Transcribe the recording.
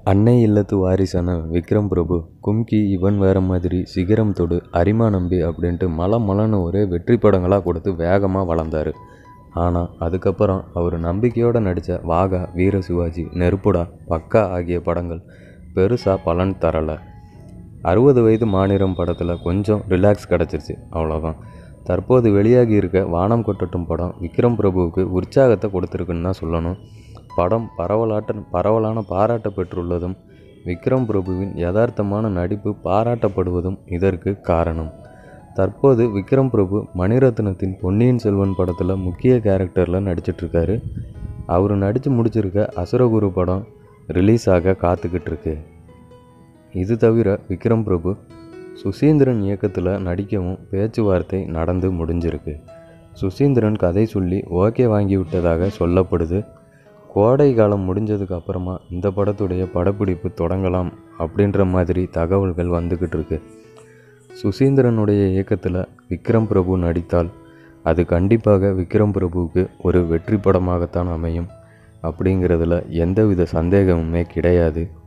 அன்னை இல்லத்து வாரிசான விக்ரம் பிரபு கும்கி இவன் வேற மாதிரி சிகரம் தொடு அரிமா நம்பி அப்படின்ட்டு மல மலன்னு ஒரே வெற்றி படங்களாக கொடுத்து வேகமாக வளர்ந்தார் ஆனால் அதுக்கப்புறம் அவர் நம்பிக்கையோடு நடித்த வாகா வீர சிவாஜி நெருப்புடா பக்கா ஆகிய படங்கள் பெருசாக பலன் தரலை அறுபது வயது மாநிலம் படத்தில் கொஞ்சம் ரிலாக்ஸ் கிடச்சிருச்சு அவ்வளோதான் தற்போது வெளியாகி இருக்க வானம் கொட்டட்டும் படம் விக்ரம் பிரபுவுக்கு உற்சாகத்தை கொடுத்துருக்குன்னு தான் சொல்லணும் படம் பரவலாட்ட பரவலான பாராட்ட பெற்றுள்ளதும் விக்ரம் பிரபுவின் யதார்த்தமான நடிப்பு பாராட்டப்படுவதும் இதற்கு காரணம் தற்போது விக்ரம் பிரபு மணிரத்னத்தின் பொன்னியின் செல்வன் படத்தில் முக்கிய கேரக்டரில் நடிச்சிட்ருக்காரு அவர் நடித்து முடிச்சிருக்க அசுரகுரு படம் ரிலீஸ் ஆக காத்துக்கிட்டு இருக்கு இது தவிர விக்ரம் பிரபு சுசீந்திரன் இயக்கத்தில் நடிக்கவும் பேச்சுவார்த்தை நடந்து முடிஞ்சிருக்கு சுசீந்திரன் கதை சொல்லி ஓகே வாங்கி விட்டதாக சொல்லப்படுது கோடை காலம் முடிஞ்சதுக்கு அப்புறமா இந்த படத்துடைய படப்பிடிப்பு தொடங்கலாம் அப்படின்ற மாதிரி தகவல்கள் வந்துக்கிட்டு இருக்கு சுசீந்திரனுடைய இயக்கத்தில் விக்ரம் பிரபு நடித்தால் அது கண்டிப்பாக விக்ரம் பிரபுவுக்கு ஒரு வெற்றி படமாகத்தான் அமையும் அப்படிங்கிறதுல எந்தவித சந்தேகமுமே கிடையாது